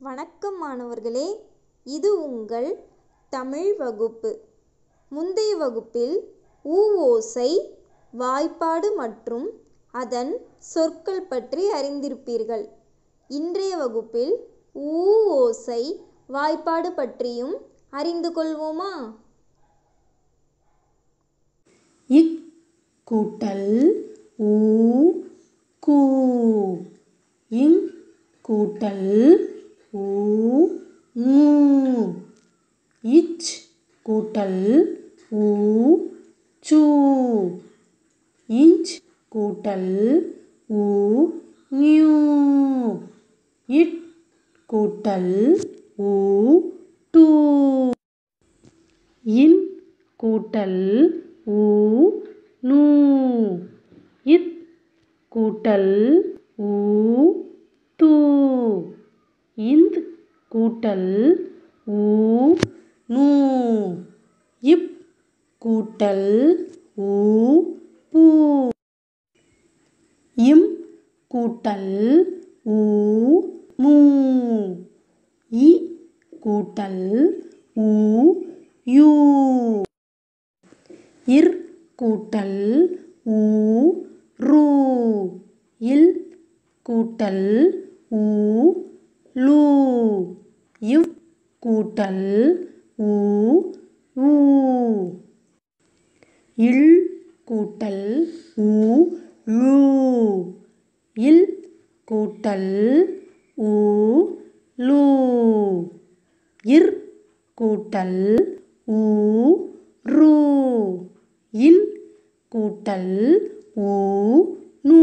வணக்கம் மாணவர்களே இது உங்கள் தமிழ் வகுப்பு முந்தைய வகுப்பில் உ ஓசை வாய்ப்பாடு மற்றும் அதன் சொற்கள் பற்றி அறிந்திருப்பீர்கள் இன்றைய வகுப்பில் ஊ ஓசை வாய்ப்பாடு பற்றியும் அறிந்து கொள்வோமா இக் கூட்டல் ஊ கூ இங் கூட்டல் ஊ மூ இச் கூட்டல் ஊ சூ இஞ்ச் கூட்டல் ஊ நியூ இட் கூட்டல் ஊ டூ இன் கூட்டல் ஊ நூ இத் கூட்டல் ஊ தூ இந்த் கூட்டல் ஊ நூ இப் கூட்டல் ஊ பூ இம் கூட்டல் ஊ மூ இ கூட்டல் ஊ யூ இர் கூட்டல் ஊ ரூ இல் கூட்டல் ஊ லூ இவ் கூட்டல் ஊ ஊ இல் கூட்டல் ஊ லூ இல் கூட்டல் ஊ லூ இர் கூட்டல் ஊ ரூ இன் கூட்டல் ஊ நூ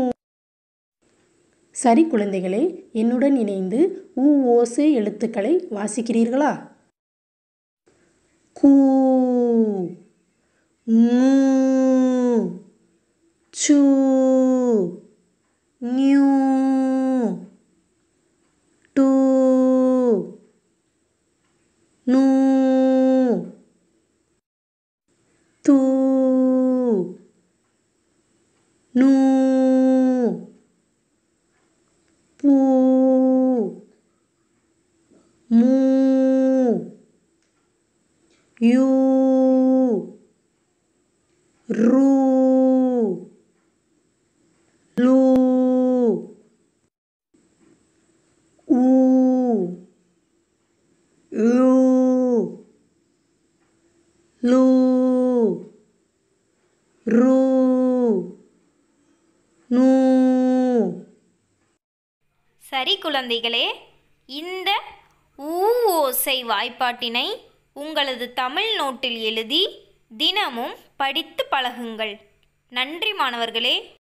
சரி குழந்தைகளே என்னுடன் இணைந்து ஊ ஓசை எழுத்துக்களை வாசிக்கிறீர்களா கூ மூ சூ நியூ டூ நூ தூ நூ பூ மூ யூ ரூ லூ ஊ யூ லூ ரூ நூ சரி குழந்தைகளே இந்த ஊ ஓசை வாய்ப்பாட்டினை உங்களது தமிழ் நோட்டில் எழுதி தினமும் படித்து பழகுங்கள் நன்றி மாணவர்களே